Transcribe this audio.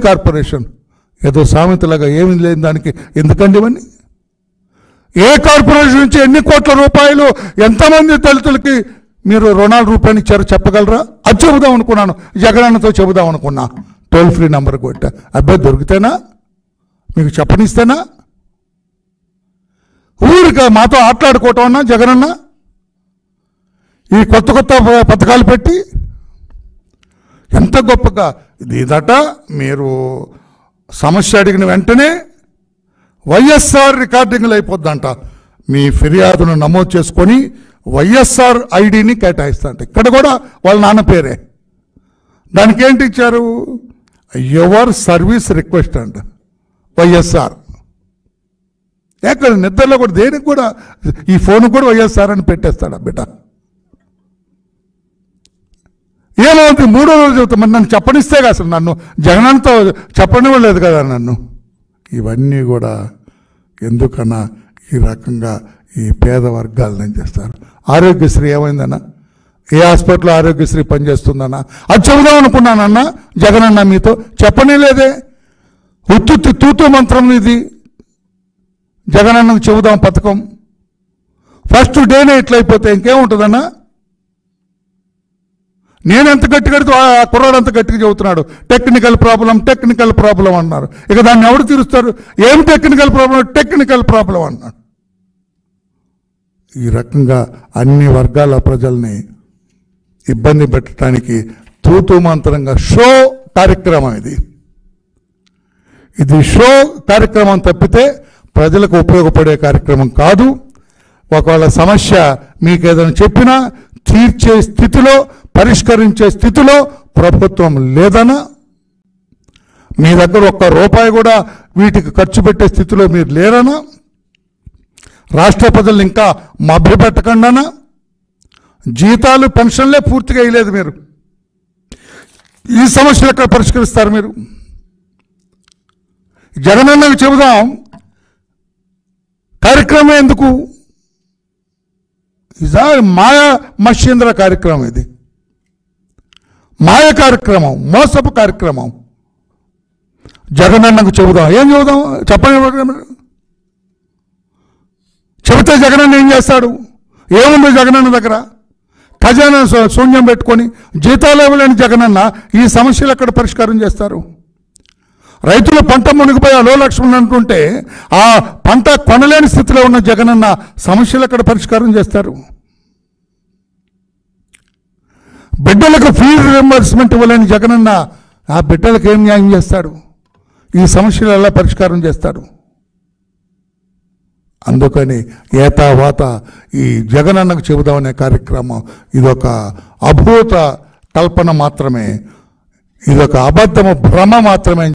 corporation ఏదో సామెతలాగా ఏమి లేని దానికి ఎందుకండి ఇవన్నీ ఏ కార్పొరేషన్ నుంచి ఎన్ని కోట్ల రూపాయలు ఎంతమంది దళితులకి మీరు రుణాల రూపాయలు ఇచ్చారో చెప్పగలరా అది చెబుదాం అనుకున్నాను జగనన్నతో చెబుదాం అనుకున్నా టోల్ ఫ్రీ నెంబర్ కొట్టా అబ్బాయి దొరికితేనా మీకు చెప్పనిస్తేనా ఊరిక మాతో ఆటలాడుకోవటం అన్నా జగనన్న ఈ కొత్త కొత్త ప- పథకాలు పెట్టి ఎంత గొప్పగా ఇది ఇదట మీరు సమస్య అడిగిన వెంటనే వైఎస్ఆర్ రికార్డింగ్లు అయిపోద్దంట మీ ఫిర్యాదును నమోదు చేసుకొని వైఎస్ఆర్ ఐడిని కేటాయిస్తాంట ఇక్కడ కూడా వాళ్ళ నాన్న పేరే దానికి ఏంటి ఇచ్చారు యువర్ సర్వీస్ రిక్వెస్ట్ అంట వైఎస్ఆర్ ఎక్కడ నిద్రలో కూడా దేనికి కూడా ఈ ఫోన్ కూడా వైఎస్ఆర్ అని పెట్టేస్తాడు ఆ బిడ్డ ఏమవుతుంది మూడో రోజు చెబుతా మరి నన్ను చెప్పనిస్తే కదా అసలు నన్ను జగనంతో చెప్పనివ్వలేదు కదా నన్ను ఇవన్నీ కూడా ఎందుకన్నా ఈ రకంగా ఈ పేద వర్గాలను ఏం చేస్తారు ఆరోగ్యశ్రీ ఏమైందన్నా ఏ హాస్పిటల్లో ఆరోగ్యశ్రీ పనిచేస్తుందన్నా అది చెబుదాం అనుకున్నానన్నా జగనన్న మీతో చెప్పనే లేదే ఉత్తుత్తి తూతు మంత్రం ఇది జగనన్నకు చెబుదాం పథకం ఫస్ట్ డేనే ఇట్లయిపోతే ఇంకేముంటుందన్నా నేను ఎంత గట్టి కడితే ఆ కుర్రాడు అంత గట్టిగా చెబుతున్నాడు టెక్నికల్ ప్రాబ్లం టెక్నికల్ ప్రాబ్లం అన్నారు ఇక దాన్ని ఎవరు తీరుస్తారు ఏం టెక్నికల్ ప్రాబ్లం టెక్నికల్ ప్రాబ్లం అన్నాడు ఈ రకంగా అన్ని వర్గాల ప్రజల్ని ఇబ్బంది పెట్టడానికి తూతూ మంత్రంగా షో కార్యక్రమం ఇది ఇది షో కార్యక్రమం తప్పితే ప్రజలకు ఉపయోగపడే కార్యక్రమం కాదు ఒకవేళ సమస్య మీకు ఏదైనా చెప్పినా తీర్చే స్థితిలో పరిష్కరించే స్థితిలో ప్రభుత్వం లేదనా మీ దగ్గర ఒక్క రూపాయి కూడా వీటికి ఖర్చు పెట్టే స్థితిలో మీరు లేరనా రాష్ట్ర ప్రజలు ఇంకా మభ్యపెట్టకుండానా జీతాలు పెన్షన్లే పూర్తిగా వేయలేదు మీరు ఈ సమస్యలు ఎక్కడ పరిష్కరిస్తారు మీరు జగనన్నకు చెబుదాం కార్యక్రమం ఎందుకు ఇదా మాయ మత్స్యేంద్ర కార్యక్రమం ఇది మాయ కార్యక్రమం మోసపు కార్యక్రమం జగనన్నకు చెబుదాం ఏం చెబుదాం చెప్పండి చెబితే జగనన్న ఏం చేస్తాడు ఏముంది జగనన్న దగ్గర ఖజానా శూ- శూన్యం పెట్టుకొని జీతాలు ఇవ్వలేని జగనన్న ఈ సమస్యలు ఎక్కడ పరిష్కారం చేస్తారు రైతులు పంట మునిగిపోయి అలో లక్ష్మణ్ అంటుంటే ఆ పంట కొనలేని స్థితిలో ఉన్న జగనన్న సమస్యలు ఎక్కడ పరిష్కారం చేస్తారు బిడ్డలకు ఫీజు రింబర్స్మెంట్ ఇవ్వలేని జగనన్న ఆ బిడ్డలకు ఏం న్యాయం చేస్తాడు ఈ సమస్యలు ఎలా పరిష్కారం చేస్తాడు అందుకని ఏతావాత ఈ జగనన్నకు చెబుదామనే కార్యక్రమం ఇదొక అభూత కల్పన మాత్రమే ఇదొక అబద్ధము భ్రమ మాత్రమే